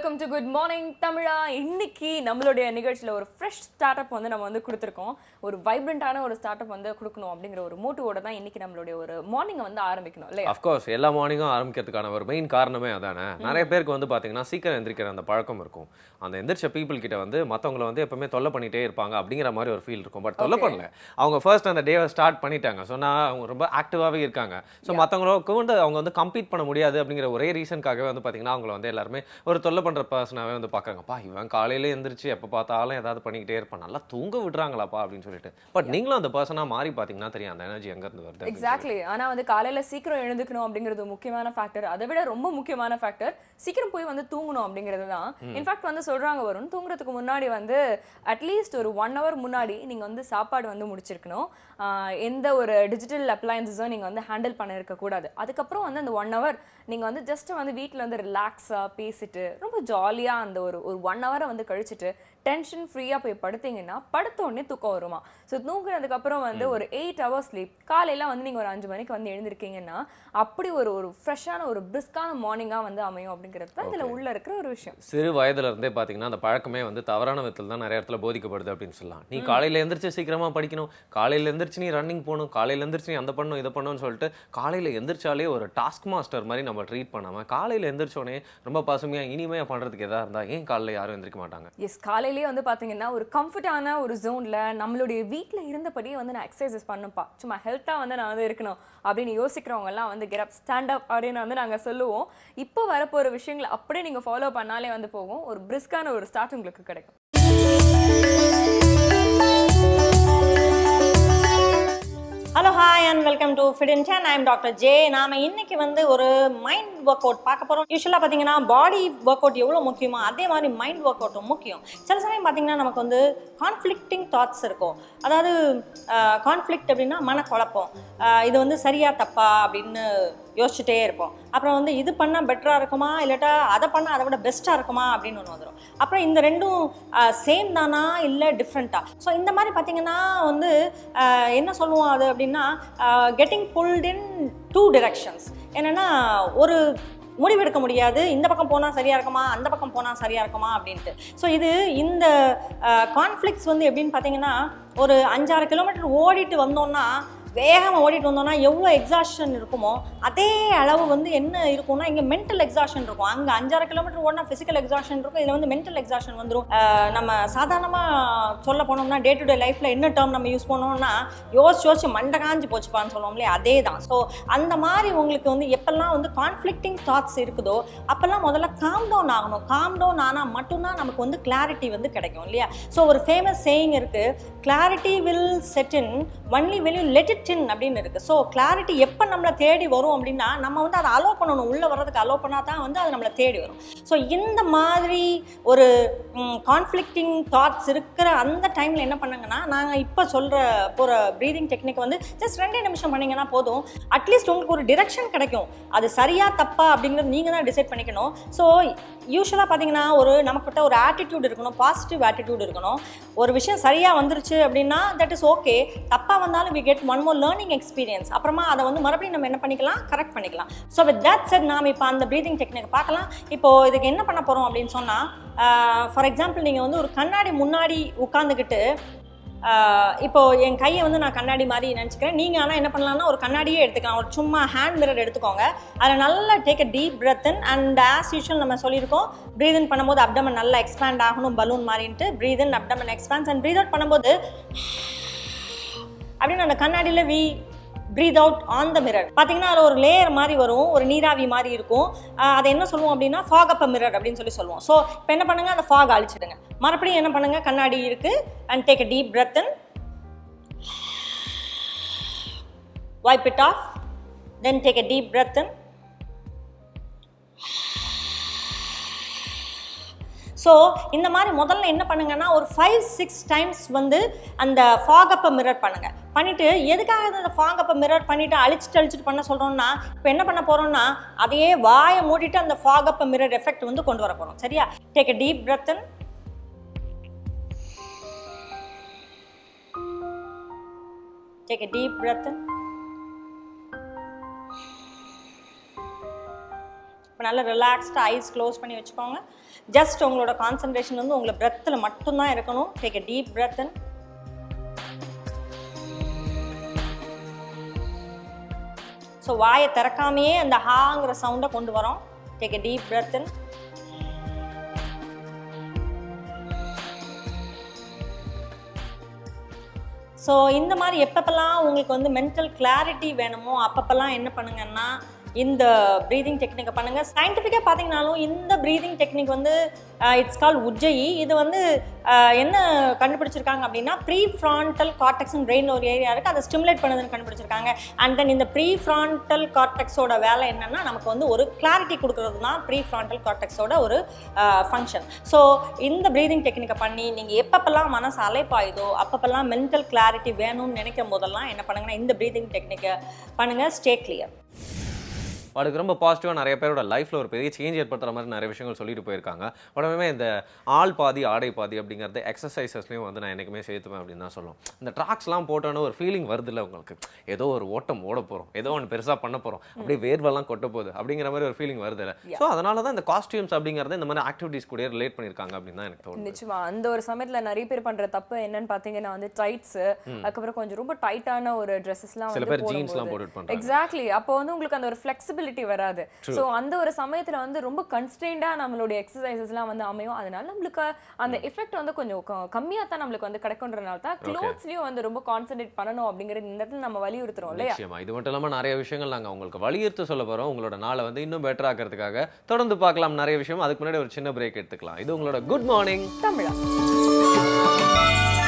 welcome to good morning தமிழா இன்னைக்கு நம்மளுடைய நிகழ்ச்சியில் ஒரு ஃப்ரெஷ் ஸ்டார்ட் அப் வந்து நம்ம வந்து கொடுத்துருக்கோம் ஒரு வைப்ரண்டான ஒரு ஸ்டார்ட் அப் வந்து கொடுக்கணும் அப்படிங்கிற ஒரு மோட்டிவோட தான் இன்னைக்கு நம்மளுடைய ஒரு மார்னிங்கை வந்து ஆரம்பிக்கணும் இல்லையா அஃப்கோர்ஸ் எல்லா மார்னிங்கும் ஆரம்பிக்கிறதுக்கான ஒரு மெயின் காரணமே அதானே நிறைய பேருக்கு வந்து பார்த்தீங்கன்னா சீக்கிரம் எந்திரிக்கிற அந்த பழக்கம் இருக்கும் அந்த எந்திரிச்ச பீப்புள் கிட்ட வந்து மற்றவங்கள வந்து எப்பவுமே தொல்லை பண்ணிட்டே இருப்பாங்க அப்படிங்கிற மாதிரி ஒரு ஃபீல் இருக்கும் பட் தொல்லை பண்ணல அவங்க ஃபர்ஸ்ட் அந்த டேவை ஸ்டார்ட் பண்ணிட்டாங்க ஸோ நான் அவங்க ரொம்ப ஆக்டிவாகவே இருக்காங்க ஸோ மற்றவங்களுக்கு வந்து அவங்க வந்து கம்பீட் பண்ண முடியாது அப்படிங்கிற ஒரே ரீசனுக்காகவே வந்து பார்த்தீங்கன்னா அவங்கள வந்து எல்லாருமே ஒரு தொல்லை பண்ணுற பர்சனாகவே வந்து பார்க்குறாங்கப்பா இவன் காலையில எந்திரிச்சு எப்போ பார்த்தாலும் ஏதாவது பண்ணிக்கிட்டே இருப்பான் நல்லா தூங்க விடுறாங்களாப்பா அப்படின்னு சொல்லிட்டு பட் நீங்களும் அந்த பர்சனாக மாறி பார்த்தீங்கன்னா தெரியும் அந்த எனர்ஜி எங்கேருந்து வருது அப்படின்னு எக்ஸாக்ட்லி ஆனா வந்து காலையில சீக்கிரம் எழுந்துக்கணும் அப்படிங்கிறது ஒரு முக்கியமான ஃபேக்டர் அதை விட ரொம்ப முக்கியமான ஃபேக்டர் சீக்கிரம் போய் வந்து தூங்கணும் அப்படிங்கிறது தான் இன்ஃபேக்ட் வந்து சொல்றாங்க வரும் தூங்குறதுக்கு முன்னாடி வந்து அட்லீஸ்ட் ஒரு ஒன் ஹவர் முன்னாடி நீங்க வந்து சாப்பாடு வந்து முடிச்சிருக்கணும் ஆஹ் எந்த ஒரு டிஜிட்டல் அப்ளையன்சஸும் நீங்க வந்து ஹேண்டில் பண்ண இருக்கக்கூடாது அதுக்கப்புறம் வந்து அந்த ஒன் ஹவர் நீங்க வந்து ஜஸ்ட் வந்து வீட்டில் வந்து ரிலாக்ஸாக பேசிட்டு ரொம்ப ஜாலியா அந்த ஒரு ஒரு ஒன் ஹவரை வந்து கழிச்சிட்டு டென்ஷன் ஃப்ரீயாக போய் படுத்தீங்கன்னா படுத்த உடனே தூக்கம் வருமா ஸோ தூங்குனதுக்கு அப்புறம் வந்து ஒரு எயிட் ஹவர்ஸ் ஸ்லீப் காலையில வந்து நீங்கள் ஒரு அஞ்சு மணிக்கு வந்து எழுந்திருக்கீங்கன்னா அப்படி ஒரு ஒரு ஃப்ரெஷ்ஷான ஒரு பிரிஸ்கான மார்னிங்காக வந்து அமையும் அப்படிங்கிறது தான் இதில் உள்ள இருக்கிற ஒரு விஷயம் சிறு வயதுல இருந்தே பாத்தீங்கன்னா அந்த பழக்கமே வந்து தவறான விதத்தில் தான் நிறைய இடத்துல போதிக்கப்படுது அப்படின்னு சொல்லலாம் நீ காலையில எந்திரிச்சு சீக்கிரமா படிக்கணும் காலையில எந்திரிச்சு நீ ரன்னிங் போகணும் காலையில எந்திரிச்சு நீ அந்த பண்ணணும் இதை பண்ணணும்னு சொல்லிட்டு காலையில எந்திரிச்சாலே ஒரு டாஸ்க் மாஸ்டர் மாதிரி நம்ம ட்ரீட் பண்ணாம காலையில எந்திரிச்சோடனே ரொம்ப பசுமையா இனிமையா பண்றதுக்கு எதா இருந்தா ஏன் காலையில யாரும் எந்திரிக்க மாட்டாங்க எஸ் காலையிலேயே வந்து பார்த்தீங்கன்னா ஒரு கம்ஃபர்டான ஒரு ஜோனில் நம்மளுடைய வீட்டில் இருந்தபடியே வந்து நான் எக்ஸசைசஸ் பண்ணுப்பா சும்மா ஹெல்த்தாக வந்து நான் வந்து இருக்கணும் அப்படின்னு யோசிக்கிறவங்க எல்லாம் வந்து கெட் அப் ஸ்டாண்ட் அப் அப்படின்னு வந்து நாங்கள் சொல்லுவோம் இப்போ வரப்போகிற விஷயங்களை அப்படியே நீங்கள் ஃபாலோ பண்ணாலே வந்து போகும் ஒரு பிரிஸ்கான ஒரு ஸ்டார்ட் உங்களுக்கு கிடைக்கும் hello hi and welcome to fit in ten I'm doctor J நாம இன்னைக்கு வந்து ஒரு மைண்ட் ஒர்க் அவுட் பார்க்க போகிறோம் யூஸ்வலாக பார்த்தீங்கன்னா பாடி ஒர்க் அவுட் எவ்வளோ முக்கியமோ அதே மாதிரி மைண்ட் ஒர்க் அவுட்டும் முக்கியம் சில சமயம் பார்த்தீங்கன்னா நமக்கு வந்து கான்ஃப்ளிக்டிங் தாட்ஸ் இருக்கும் அதாவது கான்ஃப்ளிக்ட் அப்படின்னா மனக்குழப்பம் ஆஹ் இது வந்து சரியா தப்பா அப்படின்னு யோசிச்சுட்டே இருப்போம் அப்புறம் வந்து இது பண்ணால் பெட்டராக இருக்குமா இல்லாட்டா அதை பண்ணால் அதை விட பெஸ்ட்டாக இருக்குமா அப்படின்னு ஒன்று வந்துடும் அப்புறம் இந்த ரெண்டும் சேம் தானா இல்லை டிஃப்ரெண்ட்டாக ஸோ இந்த மாதிரி பார்த்தீங்கன்னா வந்து ஆஹ் என்ன சொல்லுவோம் அது அப்படின்னா getting pulled in two directions என்னென்னா ஒரு முடிவெடுக்க முடியாது இந்த பக்கம் போனால் சரியாக இருக்குமா அந்த பக்கம் போனால் சரியாக இருக்குமா அப்படின்ட்டு ஸோ இது இந்த கான்ஃப்ளிக்ஸ் வந்து எப்படின்னு பார்த்தீங்கன்னா ஒரு அஞ்சாறு கிலோமீட்டர் ஓடிட்டு வந்தோம்னா வேகமாக ஓடிட்டு வந்தோம்னா எவ்வளோ எக்ஸாஷன் இருக்குமோ அதே அளவு வந்து என்ன இருக்கும்னா இங்கே மென்டல் எக்ஸாஷன் இருக்கும் அங்கே அஞ்சாறு கிலோமீட்டர் ஓடினா ஃபிசிக்கல் எக்ஸாஷன் இருக்கும் இதில் வந்து மென்டல் எக்ஸாஷன் வந்துடும் அஹ் நம்ம சாதாரணமாக சொல்ல போனோம்னா டே டு டே லைஃப்பில் என்ன டேர்ம் நம்ம யூஸ் பண்ணோம்னா யோசிச்சு யோசிச்சு மண்டை காஞ்சு போச்சுப்பான்னு சொல்லுவோம் இல்லையா அதே தான் ஸோ அந்த மாதிரி உங்களுக்கு வந்து எப்பெல்லாம் வந்து கான்ஃப்ளிக்டிங் தாட்ஸ் இருக்குதோ அப்போல்லாம் முதல்ல காம் டவுன் ஆகணும் காம் டவுன் ஆனால் மட்டும்தான் நமக்கு வந்து கிளாரிட்டி வந்து கிடைக்கும் இல்லையா ஸோ ஒரு ஃபேமஸ் சேயிங் இருக்குது clarity will set in only வெளி லெட் இட் இன் அப்படின்னு இருக்குது ஸோ கிளாரிட்டி எப்போ நம்மளை தேடி வரும் அப்படின்னா நம்ம வந்து அதை அலோவ் பண்ணணும் உள்ளே வர்றதுக்கு அலோவ் பண்ணால் தான் வந்து அது நம்மளை தேடி வரும் ஸோ இந்த மாதிரி ஒரு கான்ஃப்ளிக்டிங் தாட்ஸ் இருக்கிற அந்த டைமில் என்ன பண்ணுங்கன்னா நாங்கள் இப்போ சொல்கிற போகிற ப்ரீதிங் டெக்னிக் வந்து ஜஸ்ட் ரெண்டே நிமிஷம் பண்ணிங்கன்னா போதும் அட்லீஸ்ட் உங்களுக்கு ஒரு டிரெக்ஷன் கிடைக்கும் அது சரியா தப்பா அப்படிங்கிறது நீங்கள் தான் டிசைட் பண்ணிக்கணும் ஸோ யூஸ்வலாக பார்த்தீங்கன்னா ஒரு நமக்கிட்ட ஒரு ஆட்டிடியூட் இருக்கணும் பாசிட்டிவ் ஆட்டிடியூட் இருக்கணும் ஒரு விஷயம் சரியாக வந்துருச்சு அப்படின்னா தட் இஸ் ஓகே தப்பாக வந்தாலும் we get one more learning experience அப்புறமா அதை வந்து மறுபடியும் நம்ம என்ன பண்ணிக்கலாம் கரெக்ட் பண்ணிக்கலாம் ஸோ வித் தட் செட் நாம் இப்போ அந்த ப்ரீதிங் டெக்னிக் பார்க்கலாம் இப்போ இதுக்கு என்ன பண்ண போகிறோம் அப்படின்னு சொன்னால் ஃபார் எக்ஸாம்பிள் நீங்கள் வந்து ஒரு கண்ணாடி முன்னாடி உட்காந்துக்கிட்டு ஆஹ் இப்போ என் கையை வந்து நான் கண்ணாடி மாதிரி நினச்சிக்கிறேன் நீங்கள் ஆனால் என்ன பண்ணலாம்னா ஒரு கண்ணாடியே எடுத்துக்கலாம் ஒரு சும்மா ஹேண்ட் மிரர் எடுத்துக்கோங்க அதில் நல்லா take a deep breath in and as usual நம்ம சொல்லியிருக்கோம் ப்ரீத் இன் பண்ணும்போது அப்டமன் நல்லா எக்ஸ்பேண்ட் ஆகணும் பலூன் மாதிரின்ட்டு breathe in abdomen expands and breathe out பண்ணும்போது அப்படின்னு அந்த கண்ணாடியில் we breathe out on the mirror பார்த்தீங்கன்னா அதில் ஒரு லேயர் மாதிரி வரும் ஒரு நீராவி மாதிரி இருக்கும் ஆஹ் அதை என்ன சொல்லுவோம் அப்படின்னா ஃபாக் அப் மிரர் அப்படின்னு சொல்லி சொல்லுவோம் ஸோ இப்போ என்ன பண்ணுங்க அந்த ஃபாக் அழிச்சிடுங்க மறுபடியும் என்ன பண்ணுங்க கண்ணாடி இருக்கு and take a deep breath in wipe it off then take a deep breath in so இந்த மாதிரி முதல்ல என்ன பண்ணுங்கன்னா ஒரு ஃபைவ் சிக்ஸ் டைம்ஸ் வந்து அந்த ஃபாகப்பை மிரர் பண்ணுங்க பண்ணிட்டு எதுக்காக இந்த ஃபாகப்பை மிரர் பண்ணிட்டு அழிச்சிட்டு அழிச்சிட்டு பண்ண சொல்றோம்னா இப்போ என்ன பண்ண போறோம்னா அதையே வாயை மூடிட்டு அந்த ஃபாகப்பை மிரர் எஃபெக்ட் வந்து கொண்டு வர போறோம் சரியா take a deep breath in take a deep breath in இப்போ நல்லா ரிலாக்ஸ்டாக ஐஸ் க்ளோஸ் பண்ணி வச்சுக்கோங்க ஜஸ்ட் உங்களோட கான்சன்ட்ரேஷன் வந்து உங்களை பிரெத்தில் மட்டும்தான் இருக்கணும் take a deep breath in so வாயை திறக்காமையே அந்த ஹாங்கிற சவுண்டை கொண்டு வரோம் take a deep breath in so இந்த மாதிரி எப்பப்பெல்லாம் உங்களுக்கு வந்து மென்டல் கிளாரிட்டி வேணுமோ அப்பப்பெல்லாம் என்ன பண்ணுங்கன்னா இந்த ப்ரீதிங் டெக்னிக்கை பண்ணுங்கள் சயின்டிஃபிக்காக பார்த்தீங்கனாலும் இந்த ப்ரீதிங் டெக்னிக் வந்து இட்ஸ் கால் உஜ்ஜயி இது வந்து அஹ், என்ன கண்டுபிடிச்சிருக்காங்க அப்படின்னா ப்ரீ ஃப்ரான்டல் கார்டெக்ஸ்னு பிரெயின் ஒரு ஏரியா இருக்குது அதை ஸ்டிமுலேட் பண்ணுதுன்னு கண்டுபிடிச்சிருக்காங்க அண்ட் தென் இந்த ப்ரீ ஃப்ரான்டல் கார்டெக்ஸோட வேலை என்னன்னா நமக்கு வந்து ஒரு கிளாரிட்டி கொடுக்கறது தான் ப்ரீ ஃப்ரான்டல் கார்டெக்ஸோட ஒரு ஃபங்க்ஷன் ஸோ இந்த ப்ரீதிங் டெக்னிக்கை பண்ணி நீங்கள் எப்பப்பெல்லாம் மனசு அலைப்பாயுதோ அப்பப்பெல்லாம் மென்டல் கிளாரிட்டி வேணும்னு நினைக்கும் போதெல்லாம் என்ன பண்ணுங்கன்னா இந்த ப்ரீதிங் டெக்னிக்கை பண்ணுங்கள் ஸ்டே கிளியர் அதுக்கு ரொம்ப பாசிட்டிவாக நிறைய பேரோட லைஃப்பில் ஒரு பெரிய சேஞ்ச் ஏற்படுத்துற மாதிரி நிறைய விஷயங்கள் சொல்லிட்டு போயிருக்காங்க உடனே இந்த ஆள் பாதி ஆடை பாதி அப்படிங்கிறது எக்ஸசைசஸ்லையும் வந்து நான் என்றைக்குமே சேர்த்துவேன் அப்படின்னு தான் சொல்லுவோம் இந்த ட்ராக்ஸ்லாம் போட்டோன்னு ஒரு ஃபீலிங் வருதுல்ல உங்களுக்கு ஏதோ ஒரு ஓட்டம் ஓட போகிறோம் ஏதோ ஒன்று பெருசாக பண்ண போகிறோம் அப்படியே வேர்வெல்லாம் கொட்ட போகுது அப்படிங்கிற மாதிரி ஒரு ஃபீலிங் வருதுல்ல ஸோ அதனால தான் இந்த காஸ்டியூம்ஸ் அப்படிங்கிறது இந்த மாதிரி ஆக்டிவிட்டீஸ் கூட ரிலேட் பண்ணியிருக்காங்க அப்படின்னு தான் எனக்கு தோணுது நிச்சயமா அந்த ஒரு சமயத்துல நிறைய பேர் பண்ற தப்பு என்னன்னு பாத்தீங்கன்னா வந்து டைட்ஸ் அதுக்கப்புறம் கொஞ்சம் ரொம்ப டைட்டான ஒரு ட்ரெஸ்ஸஸ்லாம் சில வந்து பேர் ஜீன்ஸ்லாம் போட்டுட்டு பண்ணுறாங்க எக்ஸாக்ட்லி அப்போ வந்து உங்களுக்கு அந்த ஒரு ஃப்ளெக்சிபிலிட்டி வராது ஸோ அந்த ஒரு சமயத்துல வந்து ரொம்ப கன்ஸ்டெயின்டா நம்மளுடைய எக்ஸசைசஸ்லாம் வந்து அமையும் அதனால நம்மளுக்கு அந்த எஃபெக்ட் வந்து கொஞ்சம் க- கம்மியா தான் நம்மளுக்கு வந்து கிடைக்குன்றனால தான் க்ளோத்ஸ்லயும் வந்து ரொம்ப கான்சென்ட்ரேட் பண்ணணும் அப்படிங்கிறது இந்த இடத்துல நம்ம வலியுறுத்துறோம் இல்லையா நிச்சயமா இது மட்டும் இல்லாமல் நிறைய விஷயங்கள் நாங்கள் உங்களுக்கு வலியுறுத்த சொல்ல போகிறோம் உங்களோட நாளை வந்து இன்னும் பெட்டர் ஆக்கிறதுக்காக தொடர்ந்து பார்க்கலாம் நிறைய விஷயம் அதுக்கு முன்னாடி ஒரு சின்ன பிரேக் எடுத்துக்கலாம் இது உங்களோட குட் மார்னிங் தமிழா